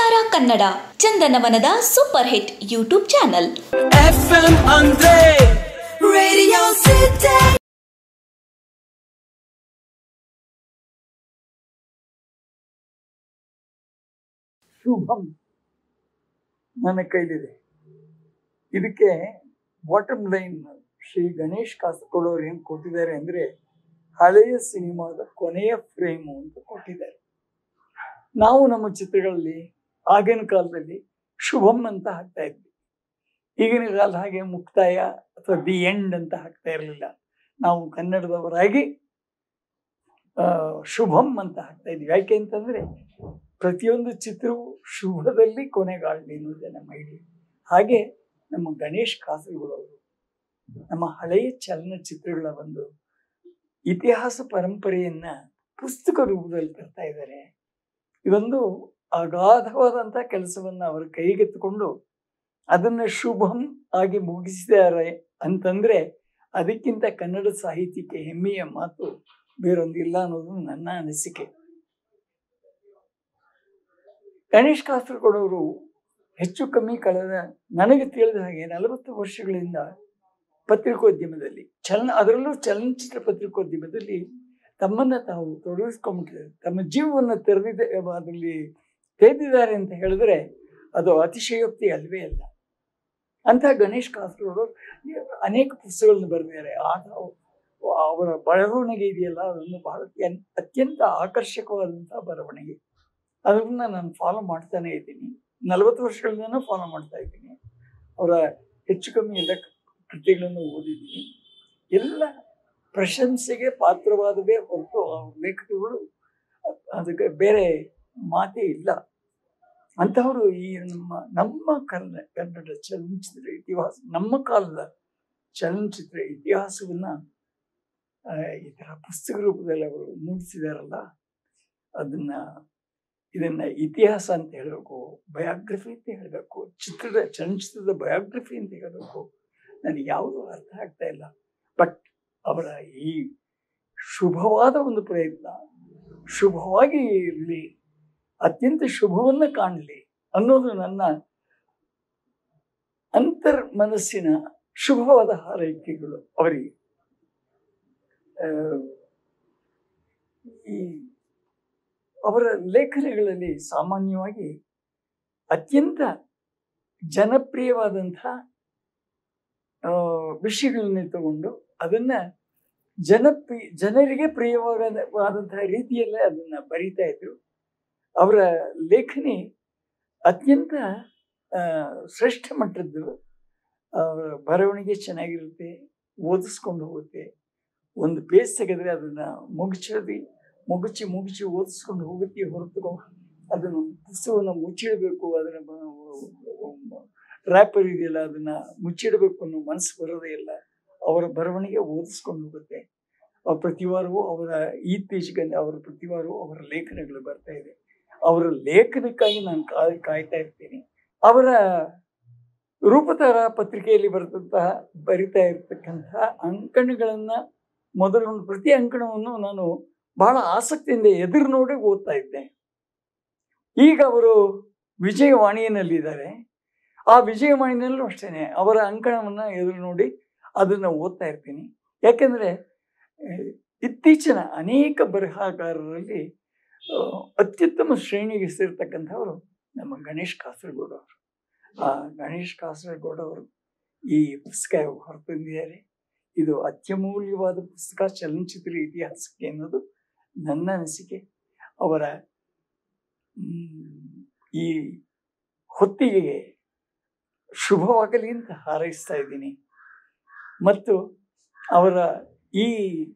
ವಿಸ್ತಾರ ಕನ್ನಡ ಚಂದನವನದ super hit YouTube channel FM ಅಂದ್ರೆ radio city Shubham ನನ್ನ ಕೈಲಿದೆ ಇದಕ್ಕೆ ಬಾಟಮ್ ಲೈನ್ ಶ್ರೀ ಗಣೇಶ್ ಕಾಸರಗೋಡು ಏನು ಕೊಟ್ಟಿದ್ದಾರೆ ಅಂದ್ರೆ ಹಳೆಯ ಸಿನಿಮಾದ ಕೊನೆಯ ಫ್ರೇಮು ಅಂತ ಕೊಟ್ಟಿದ್ದಾರೆ ನಾವು ನಮ್ಮ ಚಿತ್ರಗಳಲ್ಲಿ ಆಗಿನ ಕಾಲದಲ್ಲಿ ಶುಭಂ ಅಂತ ಹಾಕ್ತಾ ಇದ್ವಿ ಈಗಿನ ಕಾಲ ಹಾಗೆ ಮುಕ್ತಾಯ ಅಥವಾ ದಿ ಎಂಡ್ ಅಂತ ಹಾಕ್ತಾ ಇರಲಿಲ್ಲ ನಾವು ಕನ್ನಡದವರಾಗಿ ಆ, ಶುಭಂ ಅಂತ ಹಾಕ್ತಾ ಇದ್ವಿ ಯಾಕೆ ಅಂತಂದ್ರೆ ಪ್ರತಿಯೊಂದು ಚಿತ್ರವು ಶುಭದಲ್ಲಿ ಕೊನೆಗಾಣಲಿ ಎನ್ನುವುದೇ ನಮ್ಮ ಐಡಿಯಾ ಹಾಗೆ ನಮ್ಮ ಗಣೇಶ್ ಕಾಸರಗೋಡು ನಮ್ಮ ಹಳೆಯ ಚಲನಚಿತ್ರಗಳ ಒಂದು ಇತಿಹಾಸ ಪರಂಪರೆಯನ್ನ ಪುಸ್ತಕ ರೂಪದಲ್ಲಿ ತರ್ತಾ ಇದ್ದಾರೆ ಇದೊಂದು ಅಗಾಧವಾದಂಥ ಕೆಲಸವನ್ನ ಅವರ ಕೈಗೆತ್ತಿಕೊಂಡು ಅದನ್ನ ಶುಭಂ ಆಗಿ ಮುಗಿಸಿದ್ದಾರೆ ಅಂತಂದ್ರೆ ಅದಕ್ಕಿಂತ ಕನ್ನಡ ಸಾಹಿತ್ಯಕ್ಕೆ ಹೆಮ್ಮೆಯ ಮಾತು ಬೇರೊಂದಿಲ್ಲ ಅನ್ನೋದು ನನ್ನ ಅನಿಸಿಕೆ ಗಣೇಶ್ ಕಾಸರಗೋಡು ಅವರು ಹೆಚ್ಚು ಕಮ್ಮಿ ಕಳೆದ ನನಗೆ ತಿಳಿದ ಹಾಗೆ ನಲವತ್ತು ವರ್ಷಗಳಿಂದ ಪತ್ರಿಕೋದ್ಯಮದಲ್ಲಿ ಚಲನ ಅದರಲ್ಲೂ ಚಲನಚಿತ್ರ ಪತ್ರಿಕೋದ್ಯಮದಲ್ಲಿ ತಮ್ಮನ್ನ ತಾವು ತೊಡಗಿಸ್ಕೊಂಡ್ಬಿಟ್ಟಿದ್ದಾರೆ ತಮ್ಮ ಜೀವವನ್ನು ತೆರೆದಿದೆ ಅದರಲ್ಲಿ ತೆರೆದಿದ್ದಾರೆ ಅಂತ ಹೇಳಿದ್ರೆ ಅದು ಅತಿಶಯೋಕ್ತಿ ಅಲ್ವೇ ಅಲ್ಲ ಅಂತ ಗಣೇಶ್ ಕಾಸರಗೋಡು ಅನೇಕ ಪುಸ್ತಕಗಳನ್ನು ಬರೆದಿದ್ದಾರೆ ಆಗ ಅವರ ಬರವಣಿಗೆ ಇದೆಯಲ್ಲ ಅದನ್ನು ಬಹಳ ಅತ್ಯಂತ- ಅತ್ಯಂತ ಆಕರ್ಷಕವಾದಂತಹ ಬರವಣಿಗೆ ಅದನ್ನ ನಾನು ಫಾಲೋ ಮಾಡ್ತಾನೆ ಇದ್ದೀನಿ ನಲವತ್ತು ವರ್ಷಗಳಿಂದ ಫಾಲೋ ಮಾಡ್ತಾ ಇದ್ದೀನಿ ಅವರ ಹೆಚ್ಚು ಕಮ್ಮಿ ಎಲ್ಲ ಕೃತಿಗಳನ್ನು ಓದಿದ್ದೀನಿ ಎಲ್ಲ ಪ್ರಶಂಸೆಗೆ ಪಾತ್ರವಾದವೇ ಹೊರತು ಅವ್ರ ಲೇಖಕಗಳು ಅದಕ್ಕೆ ಬೇರೆ ಮಾತೇ ಇಲ್ಲ ಅಂತವರು ಈ ನಮ್ಮ ನಮ್ಮ ಕನ್ನಡ ಕನ್ನಡ ಚಲನಚಿತ್ರ ಇತಿಹಾಸ ನಮ್ಮ ಕಾಲದ ಚಲನಚಿತ್ರ ಇತಿಹಾಸವನ್ನ ಆ, ಈ ತರ ಪುಸ್ತಕ ರೂಪದಲ್ಲಿ ಅವರು ಮೂಡಿಸಿದಾರಲ್ಲ ಅದನ್ನ ಇದನ್ನ ಇತಿಹಾಸ ಅಂತ ಹೇಳಬೇಕು ಬಯೋಗ್ರಫಿ ಅಂತ ಹೇಳಬೇಕು ಚಿತ್ರದ ಚಲನಚಿತ್ರದ ಬಯೋಗ್ರಫಿ ಅಂತ ಹೇಳಬೇಕು ನನಗೆ ಯಾವುದೂ ಅರ್ಥ ಆಗ್ತಾ ಇಲ್ಲ ಬಟ್ ಅವರ ಈ ಶುಭವಾದ ಒಂದು ಪ್ರಯತ್ನ ಶುಭವಾಗಿ ಇರಲಿ ಅತ್ಯಂತ ಶುಭವನ್ನ ಕಾಣಲಿ ಅನ್ನೋದು ನನ್ನ ಅಂತರ್ ಮನಸ್ಸಿನ ಶುಭವಾದ ಹಾರೈಕೆಗಳು ಅವರಿಗೆ ಆ, ಈ ಅವರ ಲೇಖನಗಳಲ್ಲಿ ಸಾಮಾನ್ಯವಾಗಿ ಅತ್ಯಂತ ಜನಪ್ರಿಯವಾದಂಥ ಆ, ವಿಷಯಗಳನ್ನೇ ತಗೊಂಡು ಅದನ್ನ ಜನಪ್ರಿಯ ಜನರಿಗೆ ಪ್ರಿಯವಾಗವಾದಂತಹ ರೀತಿಯಲ್ಲೇ ಅದನ್ನ ಬರೀತಾ ಇದ್ರು ಅವರ ಲೇಖನಿ ಅತ್ಯಂತ ಆ, ಶ್ರೇಷ್ಠ ಮಟ್ಟದ್ದು ಅವರ ಬರವಣಿಗೆ ಚೆನ್ನಾಗಿರುತ್ತೆ ಓದಿಸ್ಕೊಂಡು ಹೋಗುತ್ತೆ ಒಂದು ಪೇಜ್ ತೆಗೆದ್ರೆ ಅದನ್ನ ಮುಗಿಚೋದಿ ಮುಗುಚಿ ಮುಗಿಚಿ ಓದಿಸ್ಕೊಂಡು ಹೋಗುತ್ತೆ ಹೊರತು ಅದನ್ನು ಪುಸ್ತಕವನ್ನು ಮುಚ್ಚಿಡಬೇಕು ಅದನ್ನ ರ್ಯಾಪರ್ ಇದೆಯಲ್ಲ ಅದನ್ನ ಮುಚ್ಚಿಡಬೇಕು ಅನ್ನೋ ಮನಸ್ಸು ಬರೋದೇ ಇಲ್ಲ ಅವರ ಬರವಣಿಗೆ ಓದಿಸ್ಕೊಂಡು ಹೋಗುತ್ತೆ ಅವ್ರ ಪ್ರತಿ ವಾರವೂ ಅವರ ಇತ್ತೀಚೆಗೆ ಅವರ ಪ್ರತಿ ವಾರವೂ ಅವರ ಲೇಖನಗಳು ಬರ್ತಾ ಇದೆ ಅವರ ಲೇಖನಕ್ಕಾಗಿ ನಾನು ಕಾಯ್ ಕಾಯ್ತಾ ಇರ್ತೀನಿ ಅವರ ರೂಪತಾರ ಪತ್ರಿಕೆಯಲ್ಲಿ ಬರೆದಂತಹ ಬರಿತಾ ಇರ್ತಕ್ಕಂತಹ ಅಂಕಣಗಳನ್ನ ಮೊದಲೊಂದು ಪ್ರತಿ ಅಂಕಣವನ್ನು ನಾನು ಬಹಳ ಆಸಕ್ತಿಯಿಂದ ಎದುರು ನೋಡಿ ಓದ್ತಾ ಇದ್ದೆ ಈಗ ಅವರು ವಿಜಯವಾಣಿಯಲ್ಲಿದ್ದಾರೆ ಆ ವಿಜಯವಾಣಿನಲ್ಲೂ ಅಷ್ಟೇನೆ ಅವರ ಅಂಕಣವನ್ನ ಎದುರು ನೋಡಿ ಅದನ್ನ ಓದ್ತಾ ಇರ್ತೀನಿ ಯಾಕೆಂದ್ರೆ ಆ, ಇತ್ತೀಚಿನ ಅನೇಕ ಬರಹಗಾರರಲ್ಲಿ ಆ, ಅತ್ಯುತ್ತಮ ಶ್ರೇಣಿಗೆ ಸೇರ್ತಕ್ಕಂಥವರು ನಮ್ಮ ಗಣೇಶ್ ಕಾಸರಗೋಡು ಅವರು ಆ ಗಣೇಶ್ ಕಾಸರಗೋಡು ಅವರು ಈ ಪುಸ್ತಕ ಹೊರತಂದಿದ್ದಾರೆ ಇದು ಅತ್ಯಮೂಲ್ಯವಾದ ಪುಸ್ತಕ ಚಲನಚಿತ್ರ ಇತಿಹಾಸಕ್ಕೆ ಅನ್ನೋದು ನನ್ನ ಅನಿಸಿಕೆ ಅವರ ಮ್, ಈ ಹೊತ್ತಿಗೆಗೆ ಶುಭವಾಗಲಿ ಅಂತ ಹಾರೈಸ್ತಾ ಇದ್ದೀನಿ ಮತ್ತು ಅವರ ಈ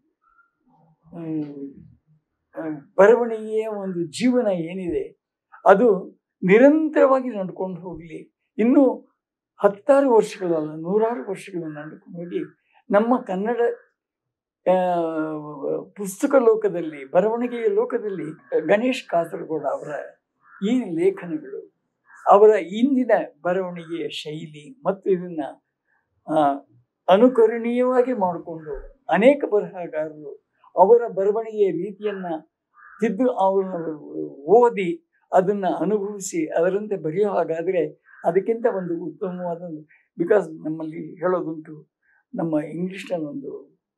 ಮ್, ಆ, ಬರವಣಿಗೆಯ ಒಂದು ಜೀವನ ಏನಿದೆ ಅದು ನಿರಂತರವಾಗಿ ನಡ್ಕೊಂಡು ಹೋಗಲಿ ಇನ್ನು ಹತ್ತಾರು ವರ್ಷಗಳಲ್ಲ ನೂರಾರು ವರ್ಷಗಳು ನಡ್ಕೊಂಡು ಹೋಗಿ ನಮ್ಮ ಕನ್ನಡ ಆ, ಪುಸ್ತಕ ಲೋಕದಲ್ಲಿ ಬರವಣಿಗೆಯ ಲೋಕದಲ್ಲಿ ಗಣೇಶ್ ಕಾಸರಗೋಡು ಅವರ ಈ ಲೇಖನಗಳು ಅವರ ಇಂದಿನ ಬರವಣಿಗೆಯ ಶೈಲಿ ಮತ್ತು ಇದನ್ನ ಆ, ಅನುಕರಣೀಯವಾಗಿ ಮಾಡಿಕೊಂಡು ಅನೇಕ ಬರಹಗಾರರು ಅವರ ಬರವಣಿಗೆಯ ರೀತಿಯನ್ನ ತಿದ್ದು ಅವರು ಓದಿ ಅದನ್ನು ಅನುಭವಿಸಿ ಅದರಂತೆ ಬರೆಯೋ ಹಾಗಾದರೆ ಅದಕ್ಕಿಂತ ಒಂದು ಉತ್ತಮವಾದ ಒಂದು ಬಿಕಾಸ್ ನಮ್ಮಲ್ಲಿ ಹೇಳೋದುಂಟು ನಮ್ಮ ಇಂಗ್ಲೀಷ್ನಲ್ಲಿ ಒಂದು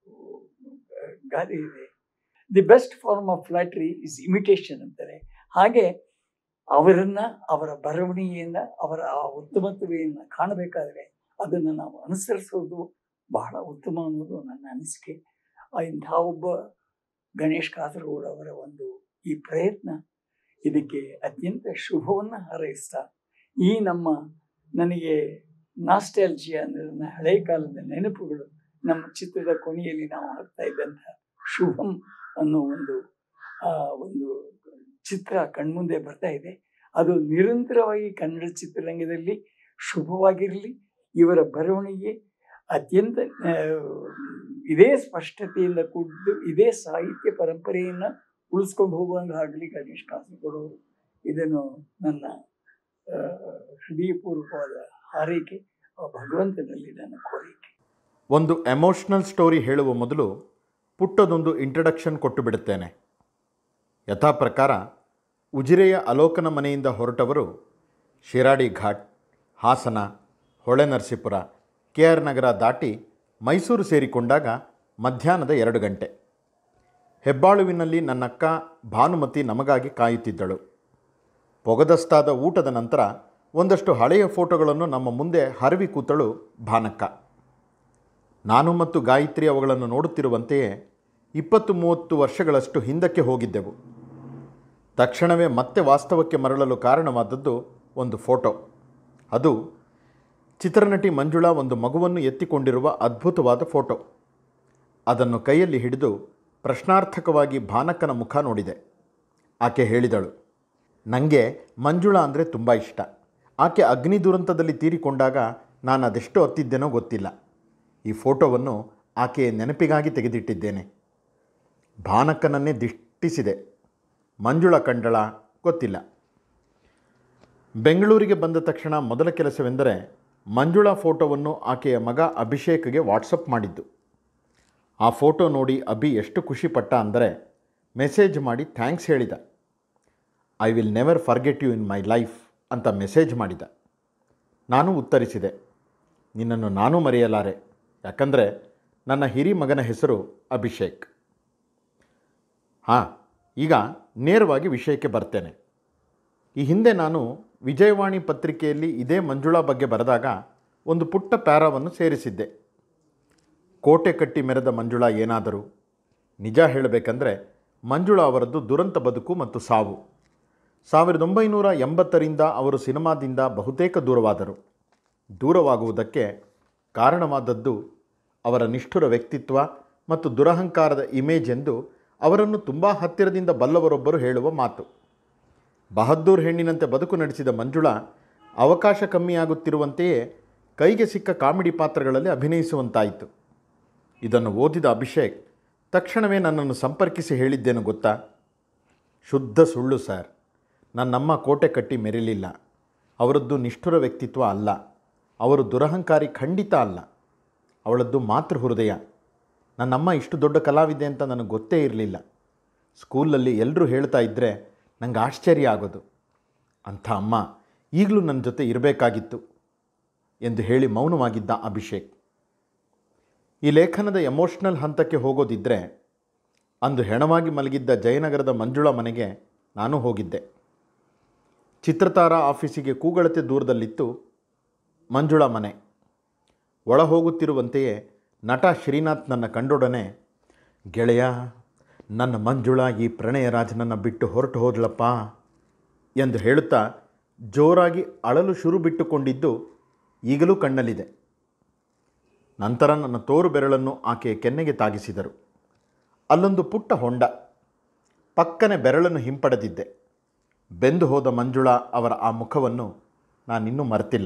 ಗಾದೆ ಇದೆ the best form of flattery is imitation ಅಂತಾರೆ ಹಾಗೆ ಅವರನ್ನ ಅವರ ಬರವಣಿಗೆಯಿಂದ ಅವರ ಆ ಉತ್ತಮತ್ವೆಯನ್ನು ಕಾಣಬೇಕಾದ್ರೆ ಅದನ್ನು ನಾವು ಅನುಸರಿಸೋದು ಬಹಳ ಉತ್ತಮ ಅನ್ನೋದು ನನ್ನ ಅನಿಸಿಕೆ ಆ ಇಂಥ ಒಬ್ಬ ಗಣೇಶ್ ಕಾಸರಗೋಡು ಅವರ ಒಂದು ಈ ಪ್ರಯತ್ನ ಇದಕ್ಕೆ ಅತ್ಯಂತ ಶುಭವನ್ನು ಹಾರೈಸ್ತಾ ಈ ನಮ್ಮ ನನಗೆ ನಾಸ್ಟಾಲಜಿ ಅಂದರೆ ನನ್ನ ಹಳೆಯ ಕಾಲದ ನೆನಪುಗಳು ನಮ್ಮ ಚಿತ್ರದ ಕೊನೆಯಲ್ಲಿ ನಾವು ಹಾಕ್ತಾ ಇದ್ದಂಥ ಶುಭಂ ಅನ್ನೋ ಒಂದು ಆ ಒಂದು ಚಿತ್ರ ಕಣ್ಮುಂದೆ ಬರ್ತಾ ಇದೆ ಅದು ನಿರಂತರವಾಗಿ ಕನ್ನಡ ಚಿತ್ರರಂಗದಲ್ಲಿ ಶುಭವಾಗಿರಲಿ ಇವರ ಬರವಣಿಗೆ ಅತ್ಯಂತ ಆ, ಇದೇ ಸ್ಪಷ್ಟತೆಯಿಂದ ಕೂಡಿದ್ದು ಇದೇ ಸಾಹಿತ್ಯ ಪರಂಪರೆಯನ್ನು ಉಳಿಸ್ಕೊಂಡು ಹೋಗುವಂಗೆ ಆಗಲಿ ಗಣೇಶ್ ಕಾಸರಗೋಡು ಇದನ್ನು ನನ್ನ ಆ, ಹೃದಯಪೂರ್ವಕವಾದ ಹಾರೈಕೆ ಆ ಭಗವಂತನಲ್ಲಿ ನನ್ನ ಕೋರಿಕೆ ಒಂದು ಎಮೋಷ್ನಲ್ ಸ್ಟೋರಿ ಹೇಳುವ ಮೊದಲು ಪುಟ್ಟದೊಂದು ಇಂಟ್ರಡಕ್ಷನ್ ಕೊಟ್ಟು ಬಿಡುತ್ತೇನೆ ಯಥಾ ಪ್ರಕಾರ ಉಜಿರೆಯ ಅಲೋಕನ ಮನೆಯಿಂದ ಹೊರಟವರು ಶಿರಾಡಿ ಘಾಟ್ ಹಾಸನ ಹೊಳೆನರಸೀಪುರ ಕೆ ಆರ್ ನಗರ ದಾಟಿ ಮೈಸೂರು ಸೇರಿಕೊಂಡಾಗ ಮಧ್ಯಾಹ್ನದ ಎರಡು ಗಂಟೆ ಹೆಬ್ಬಾಳುವಿನಲ್ಲಿ ನನ್ನಕ್ಕ ಭಾನುಮತಿ ನಮಗಾಗಿ ಕಾಯುತ್ತಿದ್ದಳು ಪೊಗದಸ್ತಾದ ಊಟದ ನಂತರ ಒಂದಷ್ಟು ಹಳೆಯ ಫೋಟೋಗಳನ್ನು ನಮ್ಮ ಮುಂದೆ ಹರವಿ ಕೂತಳು ಭಾನಕ್ಕ ನಾನು ಮತ್ತು ಗಾಯತ್ರಿ ಅವುಗಳನ್ನು ನೋಡುತ್ತಿರುವಂತೆಯೇ ಇಪ್ಪತ್ತು ಮೂವತ್ತು ವರ್ಷಗಳಷ್ಟು ಹಿಂದಕ್ಕೆ ಹೋಗಿದ್ದೆವು ತಕ್ಷಣವೇ ಮತ್ತೆ ವಾಸ್ತವಕ್ಕೆ ಮರಳಲು ಕಾರಣವಾದದ್ದು ಒಂದು ಫೋಟೋ ಅದು ಚಿತ್ರನಟಿ ಮಂಜುಳಾ ಒಂದು ಮಗುವನ್ನು ಎತ್ತಿಕೊಂಡಿರುವ ಅದ್ಭುತವಾದ ಫೋಟೋ ಅದನ್ನು ಕೈಯಲ್ಲಿ ಹಿಡಿದು ಪ್ರಶ್ನಾರ್ಥಕವಾಗಿ ಭಾನಕ್ಕನ ಮುಖ ನೋಡಿದೆ ಆಕೆ ಹೇಳಿದಳು ನನಗೆ ಮಂಜುಳಾ ಅಂದರೆ ತುಂಬ ಇಷ್ಟ ಆಕೆ ಅಗ್ನಿ ದುರಂತದಲ್ಲಿ ತೀರಿಕೊಂಡಾಗ ನಾನು ಅದೆಷ್ಟು ಹತ್ತಿದ್ದೇನೋ ಗೊತ್ತಿಲ್ಲ ಈ ಫೋಟೋವನ್ನು ಆಕೆಯ ನೆನಪಿಗಾಗಿ ತೆಗೆದಿಟ್ಟಿದ್ದೇನೆ ಭಾನಕ್ಕನನ್ನೇ ದಿಟ್ಟಿಸಿದೆ ಮಂಜುಳ ಕಂಡಳ ಗೊತ್ತಿಲ್ಲ ಬೆಂಗಳೂರಿಗೆ ಬಂದ ತಕ್ಷಣ ಮೊದಲ ಕೆಲಸವೆಂದರೆ ಮಂಜುಳಾ ಫೋಟೋವನ್ನು ಆಕೆಯ ಮಗ ಅಭಿಷೇಕ್ಗೆ ವಾಟ್ಸಪ್ ಮಾಡಿದ್ದು ಆ ಫೋಟೋ ನೋಡಿ ಅಭಿ ಎಷ್ಟು ಖುಷಿಪಟ್ಟ ಅಂದರೆ ಮೆಸೇಜ್ ಮಾಡಿ ಥ್ಯಾಂಕ್ಸ್ ಹೇಳಿದ I will never forget you in my life ಅಂತ ಮೆಸೇಜ್ ಮಾಡಿದ ನಾನು ಉತ್ತರಿಸಿದೆ ನಿನ್ನನ್ನು ನಾನೂ ಮರೆಯಲಾರೆ ಯಾಕಂದರೆ ನನ್ನ ಹಿರಿ ಮಗನ ಹೆಸರು ಅಭಿಷೇಕ್ ಹಾಂ ಈಗ ನೇರವಾಗಿ ವಿಷಯಕ್ಕೆ ಬರ್ತೇನೆ ಈ ಹಿಂದೆ ನಾನು ವಿಜಯವಾಣಿ ಪತ್ರಿಕೆಯಲ್ಲಿ ಇದೇ ಮಂಜುಳಾ ಬಗ್ಗೆ ಬರೆದಾಗ ಒಂದು ಪುಟ್ಟ ಪ್ಯಾರಾವನ್ನು ಸೇರಿಸಿದ್ದೆ ಕೋಟೆ ಕಟ್ಟಿ ಮೆರೆದ ಮಂಜುಳಾ ಏನಾದರೂ ನಿಜ ಹೇಳಬೇಕಂದ್ರೆ ಮಂಜುಳಾ ಅವರದ್ದು ದುರಂತ ಬದುಕು ಮತ್ತು ಸಾವು ಸಾವಿರದ ಒಂಬೈನೂರ ಎಂಬತ್ತರಿಂದ ಅವರು ಸಿನಿಮಾದಿಂದ ಬಹುತೇಕ ದೂರವಾದರು ದೂರವಾಗುವುದಕ್ಕೆ ಕಾರಣವಾದದ್ದು ಅವರ ನಿಷ್ಠುರ ವ್ಯಕ್ತಿತ್ವ ಮತ್ತು ದುರಹಂಕಾರದ ಇಮೇಜ್ ಎಂದು ಅವರನ್ನು ತುಂಬ ಹತ್ತಿರದಿಂದ ಬಲ್ಲವರೊಬ್ಬರು ಹೇಳುವ ಮಾತು ಬಹದ್ದೂರ್ ಹೆಣ್ಣಿನಂತೆ ಬದುಕು ನಡೆಸಿದ ಮಂಜುಳಾ ಅವಕಾಶ ಕಮ್ಮಿಯಾಗುತ್ತಿರುವಂತೆಯೇ ಕೈಗೆ ಸಿಕ್ಕ ಕಾಮಿಡಿ ಪಾತ್ರಗಳಲ್ಲಿ ಅಭಿನಯಿಸುವಂತಾಯಿತು ಇದನ್ನು ಓದಿದ ಅಭಿಷೇಕ್ ತಕ್ಷಣವೇ ನನ್ನನ್ನು ಸಂಪರ್ಕಿಸಿ ಹೇಳಿದ್ದೇನು ಗೊತ್ತಾ ಶುದ್ಧ ಸುಳ್ಳು ಸರ್ ನನ್ನಮ್ಮ ಕೋಟೆ ಕಟ್ಟಿ ಮೆರಿಲಿಲ್ಲ ಅವರದ್ದು ನಿಷ್ಠುರ ವ್ಯಕ್ತಿತ್ವ ಅಲ್ಲ ಅವರು ದುರಹಂಕಾರಿ ಖಂಡಿತ ಅಲ್ಲ ಅವಳದ್ದು ಮಾತೃ ಹೃದಯ ನನ್ನಮ್ಮ ಇಷ್ಟು ದೊಡ್ಡ ಕಲಾವಿದೆ ಅಂತ ನನಗೆ ಗೊತ್ತೇ ಇರಲಿಲ್ಲ ಸ್ಕೂಲಲ್ಲಿ ಎಲ್ಲರೂ ಹೇಳ್ತಾ ಇದ್ದರೆ ನಂಗೆ ಆಶ್ಚರ್ಯ ಆಗೋದು ಅಂಥ ಅಮ್ಮ ಈಗಲೂ ನನ್ನ ಜೊತೆ ಇರಬೇಕಾಗಿತ್ತು ಎಂದು ಹೇಳಿ ಮೌನವಾಗಿದ್ದ ಅಭಿಷೇಕ್ ಈ ಲೇಖನದ ಎಮೋಷ್ನಲ್ ಹಂತಕ್ಕೆ ಹೋಗೋದಿದ್ದರೆ ಅಂದು ಹೆಣವಾಗಿ ಮಲಗಿದ್ದ ಜಯನಗರದ ಮಂಜುಳಾ ಮನೆಗೆ ನಾನು ಹೋಗಿದ್ದೆ ಚಿತ್ರತಾರ ಆಫೀಸಿಗೆ ಕೂಗಳತೆ ದೂರದಲ್ಲಿತ್ತು ಮಂಜುಳಾ ಮನೆ ಒಳ ಹೋಗುತ್ತಿರುವಂತೆಯೇ ನಟ ಶ್ರೀನಾಥ್ ನನ್ನ ಕಂಡೊಡನೆ ಗೆಳೆಯ ನನ್ನ ಮಂಜುಳಾ ಈ ಪ್ರಣಯ ರಾಜನನ್ನು ಬಿಟ್ಟು ಹೊರಟು ಹೋದ್ಲಪ್ಪ ಎಂದು ಹೇಳುತ್ತಾ ಜೋರಾಗಿ ಅಳಲು ಶುರು ಬಿಟ್ಟುಕೊಂಡಿದ್ದು ಈಗಲೂ ಕಣ್ಣಲ್ಲಿದೆ ನಂತರ ನನ್ನ ತೋರು ಬೆರಳನ್ನು ಆಕೆಯ ಕೆನ್ನೆಗೆ ತಾಗಿಸಿದರು ಅಲ್ಲೊಂದು ಪುಟ್ಟ ಹೊಂಡ ಪಕ್ಕನೆ ಬೆರಳನ್ನು ಹಿಂಪಡೆದಿದ್ದೆ ಬೆಂದು ಹೋದ ಮಂಜುಳಾ ಅವರ ಆ ಮುಖವನ್ನು ನಾನಿನ್ನೂ ಮರೆತಿಲ್ಲ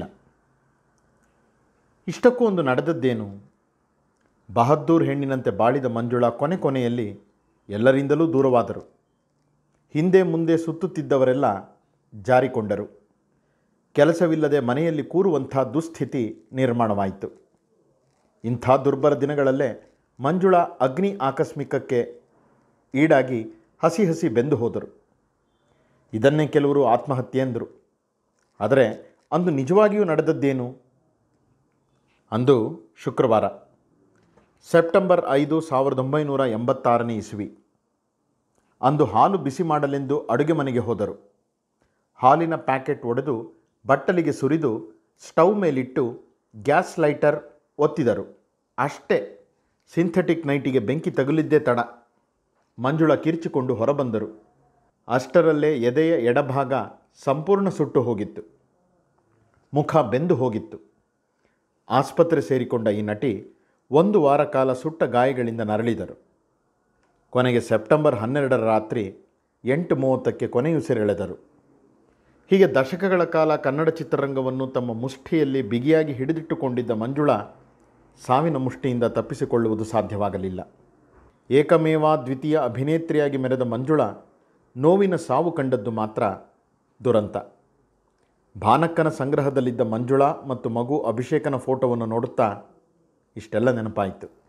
ಇಷ್ಟಕ್ಕೂ ಒಂದು ನಡೆದದ್ದೇನು ಬಹದ್ದೂರ್ ಹೆಣ್ಣಿನಂತೆ ಬಾಳಿದ ಮಂಜುಳಾ ಕೊನೆ ಕೊನೆಯಲ್ಲಿ ಎಲ್ಲರಿಂದಲೂ ದೂರವಾದರು ಹಿಂದೆ ಮುಂದೆ ಸುತ್ತುತ್ತಿದ್ದವರೆಲ್ಲ ಜಾರಿಕೊಂಡರು ಕೆಲಸವಿಲ್ಲದೆ ಮನೆಯಲ್ಲಿ ಕೂರುವಂಥ ದುಸ್ಥಿತಿ ನಿರ್ಮಾಣವಾಯಿತು ಇಂಥ ದುರ್ಬರ ದಿನಗಳಲ್ಲೇ ಮಂಜುಳಾ ಅಗ್ನಿ ಆಕಸ್ಮಿಕಕ್ಕೆ ಈಡಾಗಿ ಹಸಿ ಹಸಿ ಬೆಂದು ಹೋದರು ಇದನ್ನೇ ಕೆಲವರು ಆತ್ಮಹತ್ಯೆ ಎಂದರು ಆದರೆ ಅಂದು ನಿಜವಾಗಿಯೂ ನಡೆದದ್ದೇನು ಅಂದು ಶುಕ್ರವಾರ ಸೆಪ್ಟೆಂಬರ್ ಐದು ಸಾವಿರದ ಒಂಬೈನೂರ ಎಂಬತ್ತಾರನೇ ಇಸ್ವಿ ಅಂದು ಹಾಲು ಬಿಸಿ ಮಾಡಲೆಂದು ಅಡುಗೆ ಮನೆಗೆ ಹೋದರು ಹಾಲಿನ ಪ್ಯಾಕೆಟ್ ಒಡೆದು ಬಟ್ಟಲಿಗೆ ಸುರಿದು ಸ್ಟವ್ ಮೇಲಿಟ್ಟು ಗ್ಯಾಸ್ ಲೈಟರ್ ಒತ್ತಿದರು ಅಷ್ಟೇ ಸಿಂಥೆಟಿಕ್ ನೈಟಿಗೆ ಬೆಂಕಿ ತಗುಲಿದ್ದೇ ತಡ ಮಂಜುಳ ಕಿರ್ಚಿಕೊಂಡು ಹೊರಬಂದರು ಅಷ್ಟರಲ್ಲೇ ಎದೆಯ ಎಡಭಾಗ ಸಂಪೂರ್ಣ ಸುಟ್ಟು ಹೋಗಿತ್ತು ಮುಖ ಬೆಂದು ಹೋಗಿತ್ತು ಆಸ್ಪತ್ರೆ ಸೇರಿಕೊಂಡ ಈ ನಟಿ ಒಂದು ವಾರ ಕಾಲ ಸುಟ್ಟ ಗಾಯಗಳಿಂದ ನರಳಿದರು ಕೊನೆಗೆ ಸೆಪ್ಟೆಂಬರ್ ಹನ್ನೆರಡರ ರಾತ್ರಿ ಎಂಟು ಮೂವತ್ತಕ್ಕೆ ಕೊನೆಯುಸಿರೆಳೆದರು ಹೀಗೆ ದಶಕಗಳ ಕಾಲ ಕನ್ನಡ ಚಿತ್ರರಂಗವನ್ನು ತಮ್ಮ ಮುಷ್ಟಿಯಲ್ಲಿ ಬಿಗಿಯಾಗಿ ಹಿಡಿದಿಟ್ಟುಕೊಂಡಿದ್ದ ಮಂಜುಳಾ ಸಾವಿನ ಮುಷ್ಟಿಯಿಂದ ತಪ್ಪಿಸಿಕೊಳ್ಳುವುದು ಸಾಧ್ಯವಾಗಲಿಲ್ಲ ಏಕಮೇವ ದ್ವಿತೀಯ ಅಭಿನೇತ್ರಿಯಾಗಿ ಮೆರೆದ ಮಂಜುಳಾ ನೋವಿನ ಸಾವು ಕಂಡದ್ದು ಮಾತ್ರ ದುರಂತ ಭಾನಕ್ಕನ ಸಂಗ್ರಹದಲ್ಲಿದ್ದ ಮಂಜುಳಾ ಮತ್ತು ಮಗು ಅಭಿಷೇಕನ ಫೋಟೋವನ್ನು ನೋಡುತ್ತಾ ಇಷ್ಟೆಲ್ಲ ನೆನಪಾಯಿತು